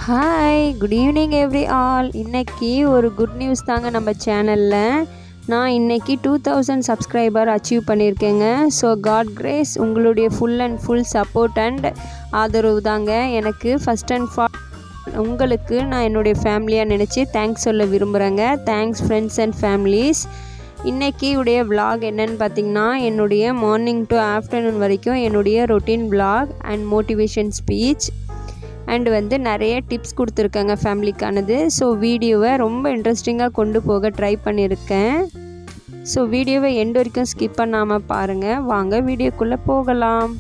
hi good evening every all இன்னைக்கு ஒரு good news தாங்க நம்ம சேனலில் நான் இன்னைக்கு டூ தௌசண்ட் சப்ஸ்கிரைபர் அச்சீவ் பண்ணியிருக்கேங்க ஸோ காட் கிரேஸ் உங்களுடைய full and full support and ஆதரவு தாங்க எனக்கு ஃபஸ்ட் அண்ட் ஃபா உங்களுக்கு நான் என்னுடைய ஃபேமிலியாக நினச்சி தேங்க்ஸ் சொல்ல விரும்புகிறேங்க தேங்க்ஸ் ஃப்ரெண்ட்ஸ் அண்ட் ஃபேமிலிஸ் இன்றைக்கி உடைய vlog என்னன்னு பார்த்தீங்கன்னா என்னுடைய மார்னிங் டு ஆஃப்டர்நூன் வரைக்கும் என்னுடைய routine vlog and motivation speech and வந்து நிறைய டிப்ஸ் கொடுத்துருக்காங்க ஃபேமிலிக்கானது ஸோ வீடியோவை ரொம்ப இன்ட்ரெஸ்டிங்காக கொண்டு போக ட்ரை பண்ணியிருக்கேன் ஸோ வீடியோவை எண்டு வரைக்கும் ஸ்கிப் பண்ணாமல் பாருங்கள் வாங்க வீடியோக்குள்ளே போகலாம்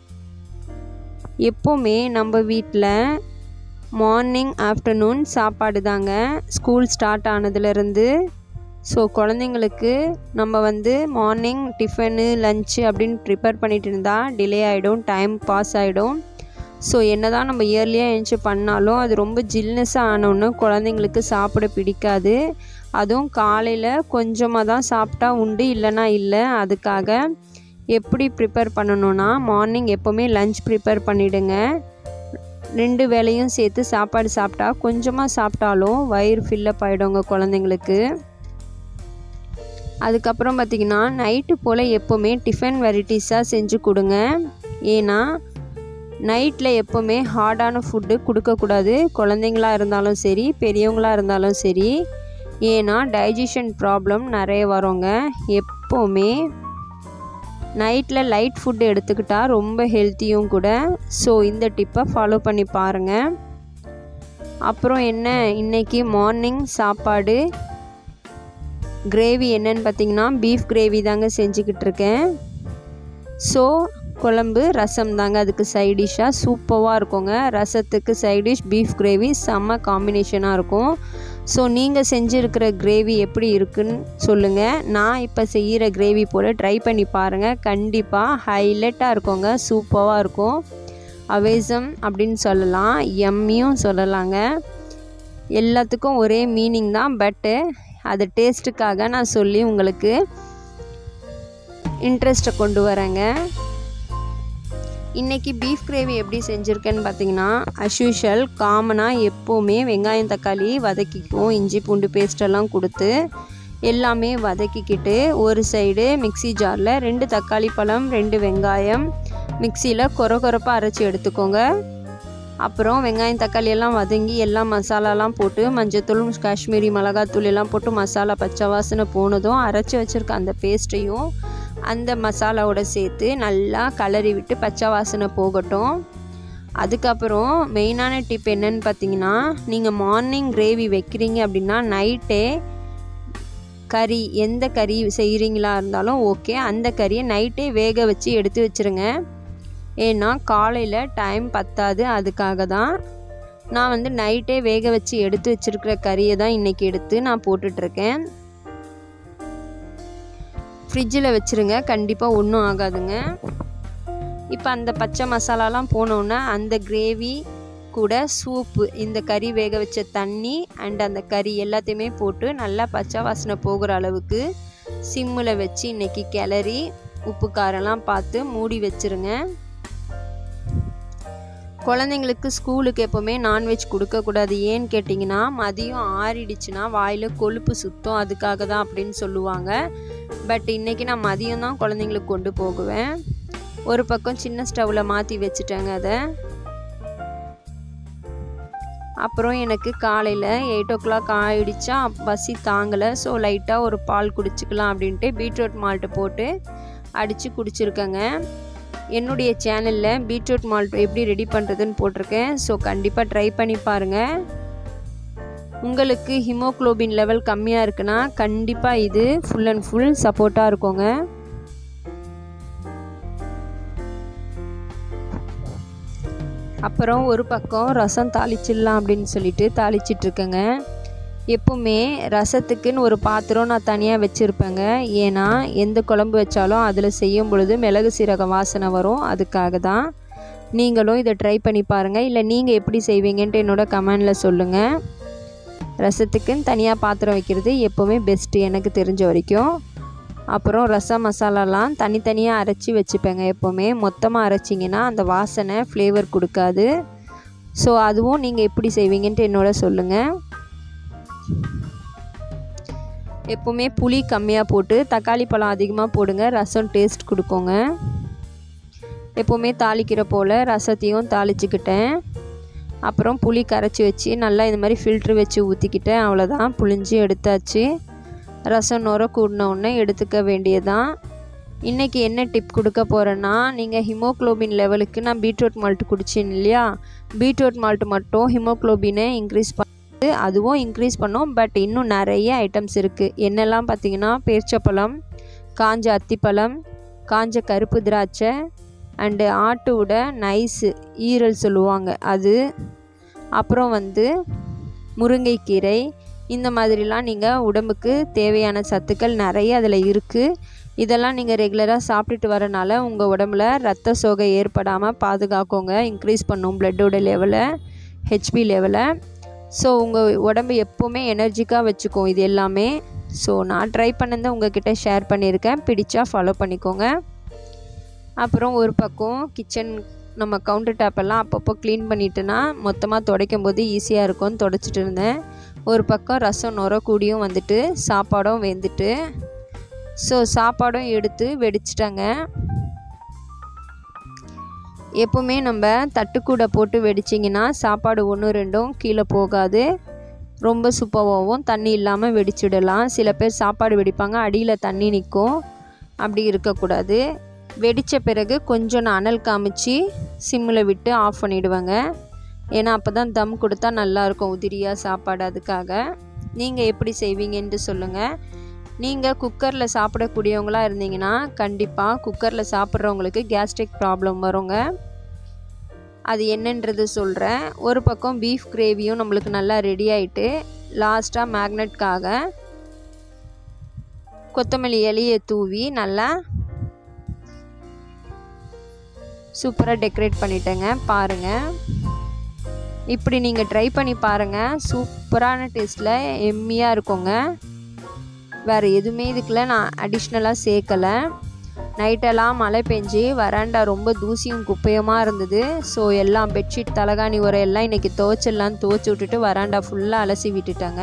எப்போவுமே நம்ம வீட்டில் மார்னிங் ஆஃப்டர்நூன் சாப்பாடு தாங்க ஸ்கூல் ஸ்டார்ட் ஆனதுலேருந்து ஸோ குழந்தைங்களுக்கு நம்ம வந்து மார்னிங் டிஃபனு லஞ்சு அப்படின்னு ப்ரிப்பேர் பண்ணிட்டு இருந்தால் டிலே ஆகிடும் டைம் பாஸ் ஆகிடும் ஸோ என்ன தான் நம்ம இயர்லியாக எழுந்துச்சி பண்ணாலும் அது ரொம்ப ஜில்னஸாக ஆனோன்னு குழந்தைங்களுக்கு சாப்பிட பிடிக்காது அதுவும் காலையில் கொஞ்சமாக தான் சாப்பிட்டா உண்டு இல்லைன்னா இல்லை அதுக்காக எப்படி ப்ரிப்பேர் பண்ணணும்னா மார்னிங் எப்போவுமே லஞ்ச் ப்ரிப்பேர் பண்ணிவிடுங்க ரெண்டு வேலையும் சேர்த்து சாப்பாடு சாப்பிட்டா கொஞ்சமாக சாப்பிட்டாலும் வயிறு ஃபில்லப் ஆகிடுங்க குழந்தைங்களுக்கு அதுக்கப்புறம் பார்த்திங்கன்னா நைட்டு போல் எப்போவுமே டிஃபன் வெரைட்டிஸாக செஞ்சு கொடுங்க ஏன்னா நைட்டில் எப்போவுமே ஹார்டான ஃபுட்டு கொடுக்கக்கூடாது குழந்தைங்களா இருந்தாலும் சரி பெரியவங்களாக இருந்தாலும் சரி ஏன்னா டைஜஷன் ப்ராப்ளம் நிறைய வருங்க எப்போவுமே நைட்டில் லைட் ஃபுட்டு எடுத்துக்கிட்டால் ரொம்ப ஹெல்த்தியும் கூட ஸோ இந்த டிப்பை ஃபாலோ பண்ணி பாருங்கள் அப்புறம் என்ன இன்றைக்கி மார்னிங் சாப்பாடு கிரேவி என்னன்னு பார்த்தீங்கன்னா பீஃப் கிரேவி தாங்க செஞ்சுக்கிட்டு இருக்கேன் ஸோ குழம்பு ரசம் தாங்க அதுக்கு சைட் டிஷ்ஷாக சூப்பராக இருக்குங்க ரசத்துக்கு சைட் டிஷ் பீஃப் கிரேவி செம்ம காம்பினேஷனாக இருக்கும் ஸோ நீங்கள் செஞ்சுருக்கிற கிரேவி எப்படி இருக்குன்னு சொல்லுங்கள் நான் இப்போ செய்கிற கிரேவி போல் ட்ரை பண்ணி பாருங்கள் கண்டிப்பாக ஹைலைட்டாக இருக்குங்க சூப்பராக இருக்கும் அவேசம் அப்படின்னு சொல்லலாம் எம்மியும் சொல்லலாங்க எல்லாத்துக்கும் ஒரே மீனிங் தான் பட்டு அது டேஸ்ட்டுக்காக நான் சொல்லி உங்களுக்கு இன்ட்ரெஸ்ட்டை கொண்டு வரேங்க இன்றைக்கி பீஃப் கிரேவி எப்படி செஞ்சுருக்கேன்னு பார்த்தீங்கன்னா அஸ்யூஷுவல் காமனாக எப்போவுமே வெங்காயம் தக்காளி வதக்கிக்குவோம் இஞ்சி பூண்டு பேஸ்டெல்லாம் கொடுத்து எல்லாமே வதக்கிக்கிட்டு ஒரு சைடு மிக்சி ஜாரில் ரெண்டு தக்காளி பழம் ரெண்டு வெங்காயம் மிக்சியில் கொர கொரப்பாக அரைச்சி எடுத்துக்கோங்க அப்புறம் வெங்காயம் தக்காளி எல்லாம் வதங்கி எல்லாம் மசாலாலாம் போட்டு மஞ்சத்தூள் காஷ்மீரி மிளகாத்தூள் எல்லாம் போட்டு மசாலா பச்சை வாசனை போனதும் அரைச்சி வச்சுருக்க அந்த பேஸ்ட்டையும் அந்த மசாலாவோட சேர்த்து நல்லா கலரி விட்டு பச்சை வாசனை போகட்டும் அதுக்கப்புறம் மெயினான டிப் என்னன்னு பார்த்தீங்கன்னா நீங்கள் மார்னிங் கிரேவி வைக்கிறீங்க அப்படின்னா நைட்டே கறி எந்த கறி செய்கிறீங்களா இருந்தாலும் ஓகே அந்த கறியை நைட்டே வேக வச்சு எடுத்து வச்சுருங்க ஏன்னா காலையில் டைம் பத்தாது அதுக்காக தான் நான் வந்து நைட்டே வேக வச்சு எடுத்து வச்சுருக்கிற கறியை தான் இன்றைக்கி எடுத்து நான் போட்டுட்ருக்கேன் ஃப்ரிட்ஜில் வச்சுருங்க கண்டிப்பாக ஒன்றும் ஆகாதுங்க இப்போ அந்த பச்சை மசாலாலாம் போனோன்னே அந்த கிரேவி கூட சூப்பு இந்த கறி வேக வச்ச தண்ணி அண்ட் அந்த கறி எல்லாத்தையுமே போட்டு நல்லா பச்சை வாசனை போகிற அளவுக்கு சிம்மில் வச்சு இன்றைக்கி கிளறி உப்பு காரெல்லாம் பார்த்து மூடி வச்சுருங்க குழந்தைங்களுக்கு ஸ்கூலுக்கு எப்போவுமே நான்வெஜ் கொடுக்கக்கூடாது ஏன்னு கேட்டிங்கன்னா மதியம் ஆறிடுச்சுன்னா வாயில் கொழுப்பு சுத்தம் அதுக்காக தான் அப்படின்னு சொல்லுவாங்க பட் இன்றைக்கி நான் மதியம் தான் குழந்தைங்களுக்கு கொண்டு போகுவேன் ஒரு பக்கம் சின்ன ஸ்டவ்வில் மாற்றி வச்சுட்டேங்க அதை அப்புறம் எனக்கு காலையில் எயிட் ஓ கிளாக் ஆகிடுச்சா பசி தாங்கலை ஸோ லைட்டாக ஒரு பால் குடிச்சிக்கலாம் அப்படின்ட்டு பீட்ரூட் மால்ட்டு போட்டு அடித்து குடிச்சிருக்கேங்க என்னுடைய சேனலில் பீட்ரூட் மால்ட் எப்படி ரெடி பண்ணுறதுன்னு போட்டிருக்கேன் ஸோ கண்டிப்பாக ட்ரை பண்ணி பாருங்கள் உங்களுக்கு ஹிமோக்ளோபின் லெவல் கம்மியாக இருக்குன்னா கண்டிப்பாக இது ஃபுல் அண்ட் ஃபுல் சப்போர்ட்டாக இருக்குங்க அப்புறம் ஒரு பக்கம் ரசம் தாளிச்சிடலாம் அப்படின்னு சொல்லிட்டு தாளிச்சிட்ருக்கேங்க எப்பவுமே ரசத்துக்குன்னு ஒரு பாத்திரம் நான் தனியாக வச்சுருப்பேங்க ஏன்னா எந்த குழம்பு வச்சாலும் அதில் செய்யும் பொழுது மிளகு சீரக வாசனை வரும் அதுக்காக தான் நீங்களும் இதை ட்ரை பண்ணி பாருங்கள் இல்லை நீங்கள் எப்படி செய்வீங்கன்ட்டு என்னோடய கமெண்டில் சொல்லுங்கள் ரசத்துக்குன்னு தனியாக பாத்திரம் வைக்கிறது எப்போவுமே பெஸ்ட்டு எனக்கு தெரிஞ்ச வரைக்கும் அப்புறம் ரசம் மசாலாலாம் தனித்தனியாக அரைச்சி வச்சுப்பேங்க எப்போவுமே மொத்தமாக அரைச்சிங்கன்னா அந்த வாசனை ஃப்ளேவர் கொடுக்காது ஸோ அதுவும் நீங்கள் எப்படி செய்வீங்கன்ட்டு என்னோட சொல்லுங்கள் எப்போவுமே புளி கம்மியாக போட்டு தக்காளி பழம் அதிகமாக போடுங்க ரசம் டேஸ்ட் கொடுக்குங்க எப்போவுமே தாளிக்கிற போல் ரசத்தையும் தாளிச்சுக்கிட்டேன் அப்புறம் புளி கரைச்சி வச்சு நல்லா இந்த மாதிரி ஃபில்ட்ரு வச்சு ஊற்றிக்கிட்டேன் அவ்வளோதான் புளிஞ்சு எடுத்தாச்சு ரசம் நுர கூடின உடனே எடுத்துக்க வேண்டியதான் இன்றைக்கி என்ன டிப் கொடுக்க போகிறேன்னா நீங்கள் ஹிமோக்ளோபின் லெவலுக்கு நான் பீட்ரூட் மால்ட் குடிச்சேன் இல்லையா பீட்ரூட் மால்ட் மட்டும் ஹிமோக்ளோபினை இன்க்ரீஸ் பண்ணுது அதுவும் இன்க்ரீஸ் பண்ணும் பட் இன்னும் நிறைய ஐட்டம்ஸ் இருக்குது என்னெல்லாம் பார்த்தீங்கன்னா பேர்ச்சப்பழம் காஞ்ச அத்திப்பழம் காஞ்ச கருப்பு திராட்சை அண்டு ஆட்டோட நைஸு ஈரல் சொல்லுவாங்க அது அப்புறம் வந்து முருங்கைக்கீரை இந்த மாதிரிலாம் நீங்கள் உடம்புக்கு தேவையான சத்துக்கள் நிறைய அதில் இருக்குது இதெல்லாம் நீங்கள் ரெகுலராக சாப்பிட்டுட்டு வரனால உங்கள் உடம்புல ரத்த சோகை ஏற்படாமல் பாதுகாக்கோங்க இன்க்ரீஸ் பண்ணும் பிளட்டோட லெவலை ஹெச்பி லெவலை ஸோ உங்கள் உடம்பு எப்போவுமே எனர்ஜிக்காக வச்சுக்கும் இது எல்லாமே ஸோ நான் ட்ரை பண்ணதை உங்ககிட்ட ஷேர் பண்ணியிருக்கேன் பிடிச்சா ஃபாலோ பண்ணிக்கோங்க அப்புறம் ஒரு பக்கம் கிச்சன் நம்ம கவுண்டர் டாப்பெல்லாம் அப்பப்போ க்ளீன் பண்ணிட்டேன்னா மொத்தமாக துடைக்கும் போது ஈஸியாக இருக்கும்னு துடைச்சிட்டு இருந்தேன் ஒரு பக்கம் ரசம் நுர கூடியும் வந்துட்டு சாப்பாடும் வெந்துட்டு ஸோ சாப்பாடும் எடுத்து வெடிச்சிட்டாங்க எப்போவுமே நம்ம தட்டுக்கூடை போட்டு வெடிச்சிங்கன்னா சாப்பாடு ஒன்று ரெண்டும் கீழே போகாது ரொம்ப சூப்பராகவும் தண்ணி இல்லாமல் வெடிச்சிடலாம் சில பேர் சாப்பாடு வெடிப்பாங்க அடியில் தண்ணி நிற்கும் அப்படி இருக்கக்கூடாது வெடித்த பிறகு கொஞ்சம் நான் அனல் காமிச்சு சிம்மில் விட்டு ஆஃப் பண்ணிவிடுவேங்க ஏன்னா அப்போ தான் தம் கொடுத்தா நல்லாயிருக்கும் உதிரியாக சாப்பாடு அதுக்காக நீங்கள் எப்படி செய்வீங்கன்ட்டு சொல்லுங்கள் நீங்கள் குக்கரில் சாப்பிடக்கூடியவங்களாக இருந்தீங்கன்னா கண்டிப்பாக குக்கரில் சாப்பிட்றவங்களுக்கு கேஸ்ட்ரிக் ப்ராப்ளம் வருங்க அது என்னன்றது சொல்கிறேன் ஒரு பக்கம் பீஃப் கிரேவியும் நம்மளுக்கு நல்லா ரெடி ஆகிட்டு லாஸ்ட்டாக மேக்னெட்காக கொத்தமல்லி இலையை தூவி நல்லா சூப்பராக டெக்கரேட் பண்ணிட்டேங்க பாருங்கள் இப்படி நீங்கள் ட்ரை பண்ணி பாருங்கள் சூப்பரான டேஸ்ட்டில் எம்மியாக இருக்குங்க வேறு எதுவுமே இதுக்குள்ள நான் அடிஷ்னலாக சேர்க்கலை நைட்டெல்லாம் மழை பெஞ்சு வராண்டா ரொம்ப தூசியும் குப்பையுமாக இருந்தது ஸோ எல்லாம் பெட்ஷீட் தலகாணி உரம் எல்லாம் இன்றைக்கி துவைச்செல்லாம் துவைச்சி விட்டுட்டு வராண்டா ஃபுல்லாக அலசி விட்டுட்டாங்க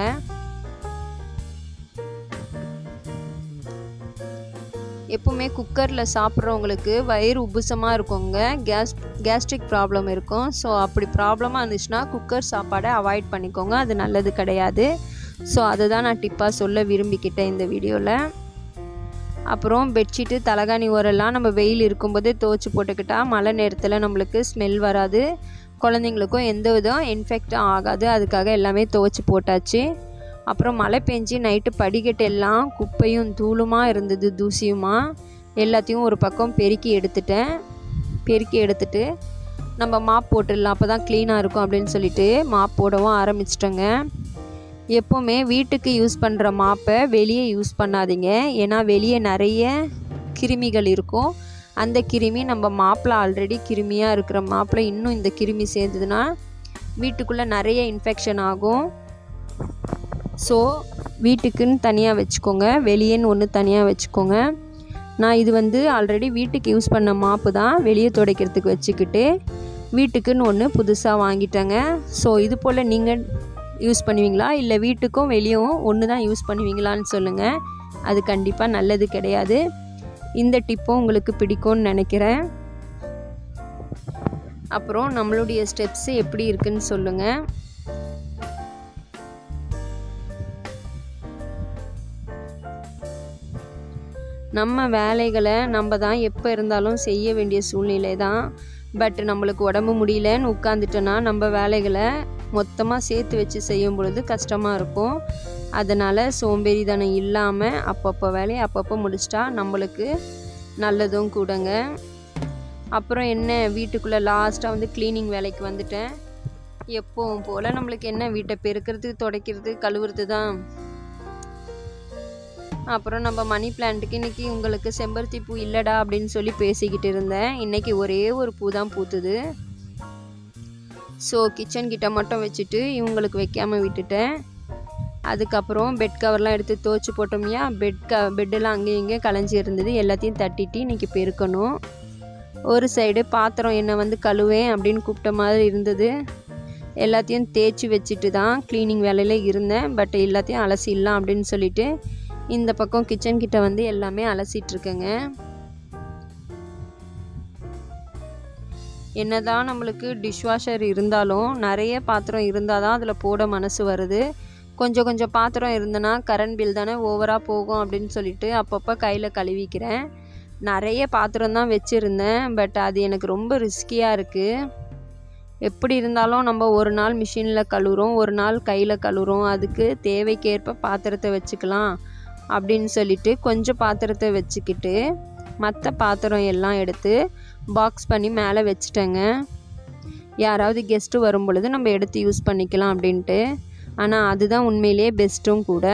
எப்பவுமே குக்கரில் சாப்பிட்றவங்களுக்கு வயிறு உப்புசமாக இருக்குங்க கேஸ் கேஸ்ட்ரிக் ப்ராப்ளம் இருக்கும் ஸோ அப்படி ப்ராப்ளமாக இருந்துச்சுன்னா குக்கர் சாப்பாடை அவாய்ட் பண்ணிக்கோங்க அது நல்லது கிடையாது ஸோ அதை தான் நான் டிப்பாக சொல்ல விரும்பிக்கிட்டேன் இந்த வீடியோவில் அப்புறம் பெட்ஷீட்டு தலகாணி ஓரெல்லாம் நம்ம வெயில் இருக்கும்போதே துவச்சி போட்டுக்கிட்டால் மழை நேரத்தில் நம்மளுக்கு ஸ்மெல் வராது குழந்தைங்களுக்கும் எந்த விதம் இன்ஃபெக்டும் ஆகாது அதுக்காக எல்லாமே துவச்சி போட்டாச்சு அப்புறம் மழை பெஞ்சு நைட்டு படிக்கட்டு எல்லாம் குப்பையும் தூளுமா இருந்தது தூசியுமா எல்லாத்தையும் ஒரு பக்கம் பெருக்கி எடுத்துட்டேன் பெருக்கி எடுத்துட்டு நம்ம மாப் போட்டுடலாம் அப்போ தான் க்ளீனாக இருக்கும் அப்படின்னு சொல்லிட்டு மாப் போடவும் ஆரம்பிச்சிட்டோங்க எப்போவுமே வீட்டுக்கு யூஸ் பண்ணுற மாப்பை வெளியே யூஸ் பண்ணாதீங்க ஏன்னா வெளியே நிறைய கிருமிகள் இருக்கும் அந்த கிருமி நம்ம மாப்பில் ஆல்ரெடி கிருமியாக இருக்கிற மாப்பில் இன்னும் இந்த கிருமி சேர்ந்ததுன்னா வீட்டுக்குள்ளே நிறைய இன்ஃபெக்ஷன் ஆகும் ஸோ வீட்டுக்குன்னு தனியாக வச்சுக்கோங்க வெளியேன்னு ஒன்று தனியாக வச்சுக்கோங்க நான் இது வந்து ஆல்ரெடி வீட்டுக்கு யூஸ் பண்ண மாப்பு தான் வெளியே துடைக்கிறதுக்கு வச்சுக்கிட்டு வீட்டுக்குன்னு ஒன்று புதுசாக வாங்கிட்டேங்க ஸோ இது போல் நீங்கள் யூஸ் பண்ணுவீங்களா இல்லை வீட்டுக்கும் வெளியவும் ஒன்று தான் யூஸ் பண்ணுவீங்களான்னு சொல்லுங்கள் அது கண்டிப்பாக நல்லது கிடையாது இந்த டிப்பும் உங்களுக்கு பிடிக்கும்னு நினைக்கிறேன் அப்புறம் நம்மளுடைய ஸ்டெப்ஸு எப்படி இருக்குன்னு சொல்லுங்கள் நம்ம வேலைகளை நம்ம தான் எப்போ இருந்தாலும் செய்ய வேண்டிய சூழ்நிலை தான் பட் நம்மளுக்கு உடம்பு முடியலன்னு உட்காந்துட்டோன்னா நம்ம வேலைகளை மொத்தமாக சேர்த்து வச்சு செய்யும் பொழுது கஷ்டமாக இருக்கும் அதனால் சோம்பேறித்தனம் இல்லாமல் அப்பப்போ வேலையை அப்பப்போ முடிச்சிட்டா நம்மளுக்கு நல்லதும் கூடங்க அப்புறம் என்ன வீட்டுக்குள்ளே லாஸ்ட்டாக வந்து க்ளீனிங் வேலைக்கு வந்துட்டேன் எப்பவும் போல் நம்மளுக்கு என்ன வீட்டை பெருக்கிறது துடைக்கிறது கழுவுறது தான் அப்புறம் நம்ம மணி பிளான்ட்டுக்கு இன்றைக்கி உங்களுக்கு செம்பருத்தி பூ இல்லைடா அப்படின்னு சொல்லி பேசிக்கிட்டு இருந்தேன் இன்றைக்கி ஒரே ஒரு பூ தான் பூத்துது ஸோ கிச்சன் கிட்ட மட்டும் வச்சுட்டு இவங்களுக்கு வைக்காமல் விட்டுட்டேன் அதுக்கப்புறம் பெட் கவர்லாம் எடுத்து துவச்சி போட்டோம்யா பெட் க பெட்டெல்லாம் அங்கேயும் இங்கேயும் கலைஞ்சி இருந்தது எல்லாத்தையும் தட்டிட்டு இன்றைக்கி பெருக்கணும் ஒரு சைடு பாத்திரம் என்னை வந்து கழுவேன் அப்படின்னு கூப்பிட்ட மாதிரி இருந்தது எல்லாத்தையும் தேய்ச்சி வச்சுட்டு தான் க்ளீனிங் வேலையில் இருந்தேன் பட் எல்லாத்தையும் அலசிடலாம் அப்படின்னு சொல்லிட்டு இந்த பக்கம் கிச்சன் கிட்ட வந்து எல்லாமே அலசிட்டுருக்கேங்க என்னதான் நம்மளுக்கு டிஷ்வாஷர் இருந்தாலும் நிறைய பாத்திரம் இருந்தால் தான் அதில் போட மனசு வருது கொஞ்சம் கொஞ்சம் பாத்திரம் இருந்தனா கரண்ட் பில் தானே ஓவராக போகும் அப்படின்னு சொல்லிட்டு அப்பப்போ கையில் கழுவிக்கிறேன் நிறைய பாத்திரம் தான் வச்சுருந்தேன் பட் அது எனக்கு ரொம்ப ரிஸ்கியாக இருக்குது எப்படி இருந்தாலும் நம்ம ஒரு நாள் மிஷினில் கழுவுறோம் ஒரு நாள் கையில் கழுவுறோம் அதுக்கு தேவைக்கேற்ப பாத்திரத்தை வச்சுக்கலாம் அப்படின்னு சொல்லிட்டு கொஞ்சம் பாத்திரத்தை வச்சுக்கிட்டு மற்ற பாத்திரம் எல்லாம் எடுத்து பாக்ஸ் பண்ணி மேலே வச்சுட்டேங்க யாராவது கெஸ்ட்டு வரும் பொழுது நம்ம எடுத்து யூஸ் பண்ணிக்கலாம் அப்படின்ட்டு ஆனால் அதுதான் உண்மையிலேயே பெஸ்ட்டும் கூட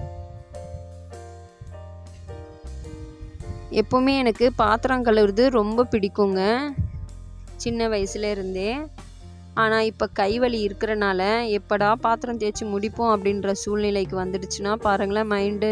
எப்போவுமே எனக்கு பாத்திரம் கழுவுறது ரொம்ப பிடிக்குங்க சின்ன வயசுல இருந்தே ஆனால் இப்போ கைவலி இருக்கிறனால எப்படா பாத்திரம் தேய்ச்சி முடிப்போம் அப்படின்ற சூழ்நிலைக்கு வந்துடுச்சுன்னா பாருங்களேன் மைண்டு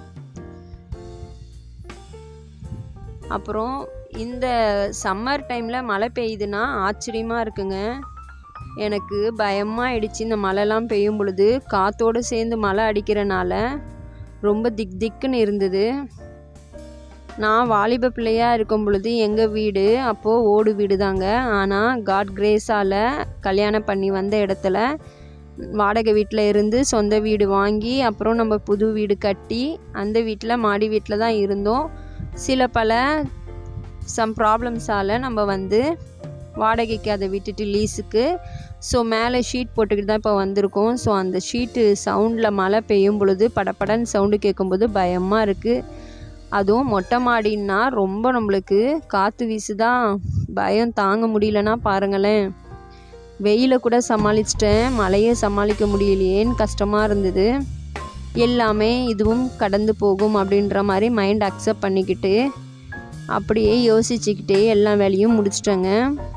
அப்புறம் இந்த சம்மர் டைமில் மழை பெய்யுதுன்னா ஆச்சரியமாக இருக்குங்க எனக்கு பயமாக ஆயிடுச்சு இந்த மழைலாம் பெய்யும் பொழுது காற்றோடு சேர்ந்து மழை அடிக்கிறனால ரொம்ப திக் திக்குன்னு இருந்தது நான் வாலிப பிள்ளையாக இருக்கும் பொழுது எங்கள் வீடு அப்போது ஓடு வீடு தாங்க ஆனால் காட் கிரேஸால் கல்யாணம் பண்ணி வந்த இடத்துல வாடகை வீட்டில் இருந்து சொந்த வீடு வாங்கி அப்புறம் நம்ம புது வீடு கட்டி அந்த வீட்டில் மாடி வீட்டில் தான் இருந்தோம் சில பல சம் ப்ராப்ளம்ஸால் நம்ம வந்து வாடகைக்கு அதை விட்டுட்டு லீஸுக்கு ஸோ மேலே ஷீட் போட்டுக்கிட்டு தான் இப்போ வந்திருக்கோம் ஸோ அந்த ஷீட்டு சவுண்டில் மழை பெய்யும் பொழுது படப்படன்னு சவுண்டு கேட்கும்போது பயமாக இருக்குது அதுவும் மொட்டை மாடின்னா ரொம்ப நம்மளுக்கு காற்று வீசுதான் பயம் தாங்க முடியலன்னா பாருங்களேன் வெயிலை கூட சமாளிச்சிட்டேன் மழையை சமாளிக்க முடியலையேன்னு கஷ்டமாக இருந்தது எல்லாமே இதுவும் கடந்து போகும் அப்படின்ற மாதிரி மைண்ட் அக்செப்ட் பண்ணிக்கிட்டு அப்படியே யோசிச்சுக்கிட்டே எல்லா வேலையும் முடிச்சிட்டேங்க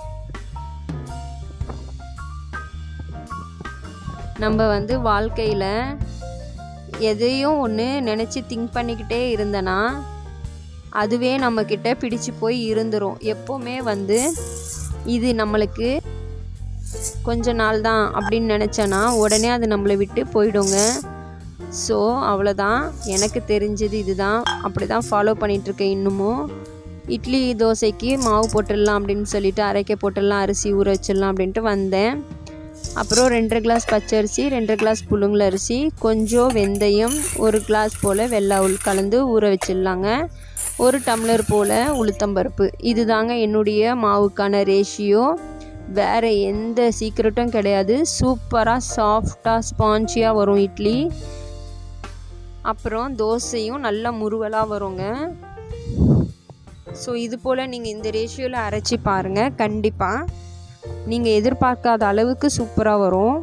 நம்ம வந்து வாழ்க்கையில் எதையும் ஒன்று நினச்சி திங்க் பண்ணிக்கிட்டே இருந்தனா அதுவே நம்மக்கிட்ட பிடிச்சு போய் இருந்துரும் எப்போவுமே வந்து இது நம்மளுக்கு கொஞ்ச நாள் தான் அப்படின்னு நினச்சேன்னா உடனே அது நம்மளை விட்டு போயிடுங்க ஸோ அவ்வளோதான் எனக்கு தெரிஞ்சது இதுதான் அப்படி தான் ஃபாலோ பண்ணிகிட்ருக்கேன் இன்னமும் இட்லி தோசைக்கு மாவு போட்டுடலாம் அப்படின்னு சொல்லிட்டு அரைக்க போட்டுடலாம் அரிசி ஊற வச்சிடலாம் அப்படின்ட்டு வந்தேன் அப்புறம் ரெண்டரை கிளாஸ் பச்சரிசி ரெண்டரை கிளாஸ் புழுங்கல் அரிசி கொஞ்சம் வெந்தயம் ஒரு கிளாஸ் போல் வெள்ளை உள் கலந்து ஊற வச்சிடலாங்க ஒரு டம்ளர் போல் உளுத்தம்பருப்பு இது தாங்க என்னுடைய மாவுக்கான ரேஷியோ வேறு எந்த சீக்ரெட்டும் கிடையாது சூப்பராக சாஃப்டாக ஸ்பான்ச்சியாக வரும் இட்லி அப்புறம் தோசையும் நல்ல முருவலாக வருங்க ஸோ இது போல் நீங்கள் இந்த ரேஷியோவில் அரைச்சி பாருங்கள் கண்டிப்பாக நீங்கள் எதிர்பார்க்காத அளவுக்கு சூப்பராக வரும்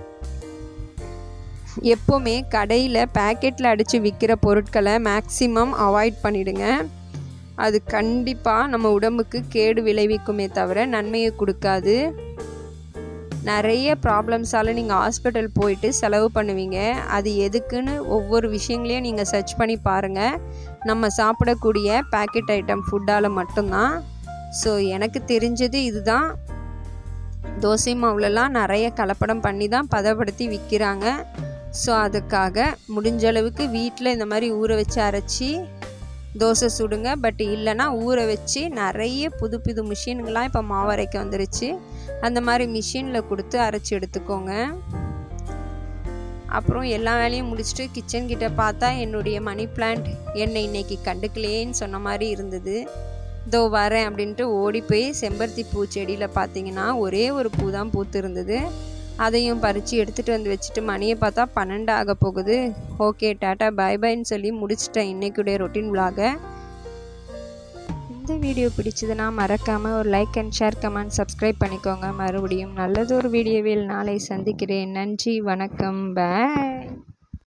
எப்போவுமே கடையில் பேக்கெட்டில் அடித்து விற்கிற பொருட்களை மேக்ஸிமம் அவாய்ட் பண்ணிடுங்க அது கண்டிப்பாக நம்ம உடம்புக்கு கேடு விளைவிக்குமே தவிர நன்மையை கொடுக்காது நிறைய ப்ராப்ளம்ஸால் நீங்கள் ஹாஸ்பிட்டல் போயிட்டு செலவு பண்ணுவீங்க அது எதுக்குன்னு ஒவ்வொரு விஷயங்களையும் நீங்கள் சர்ச் பண்ணி பாருங்கள் நம்ம சாப்பிடக்கூடிய பேக்கெட் ஐட்டம் ஃபுட்டால் மட்டும்தான் ஸோ எனக்கு தெரிஞ்சது இதுதான் தோசை மாவுலலாம் நிறைய கலப்படம் பண்ணி தான் பதப்படுத்தி விற்கிறாங்க ஸோ அதுக்காக முடிஞ்ச அளவுக்கு வீட்டில் இந்த மாதிரி ஊற வச்சு அரைச்சி தோசை சுடுங்க பட் இல்லைன்னா ஊற வச்சு நிறைய புது புது மிஷினுங்கெலாம் இப்போ மாவு அரைக்க வந்துருச்சு அந்த மாதிரி மிஷினில் கொடுத்து அரைச்சி எடுத்துக்கோங்க அப்புறம் எல்லா வேலையும் முடிச்சுட்டு கிச்சன் கிட்ட பார்த்தா என்னுடைய மணி பிளான்ட் என்னை இன்னைக்கு கண்டுக்கலையேன்னு சொன்ன மாதிரி இருந்தது இதோ வரேன் அப்படின்ட்டு ஓடி போய் செம்பருத்தி பூ செடியில் பார்த்தீங்கன்னா ஒரே ஒரு பூ தான் பூத்து இருந்தது அதையும் பறித்து எடுத்துகிட்டு வந்து வச்சுட்டு மணியை பார்த்தா பன்னெண்டு ஆக போகுது ஓகே டாட்டா பை பைன்னு சொல்லி முடிச்சிட்டேன் இன்றைக்குடைய ரொட்டீன் விலாகை இந்த வீடியோ பிடிச்சதுன்னா மறக்காமல் ஒரு like and share comment subscribe பண்ணிக்கோங்க மறுபடியும் நல்லதொரு வீடியோவில் நாளை சந்திக்கிறேன் நன்றி வணக்கம் பாய்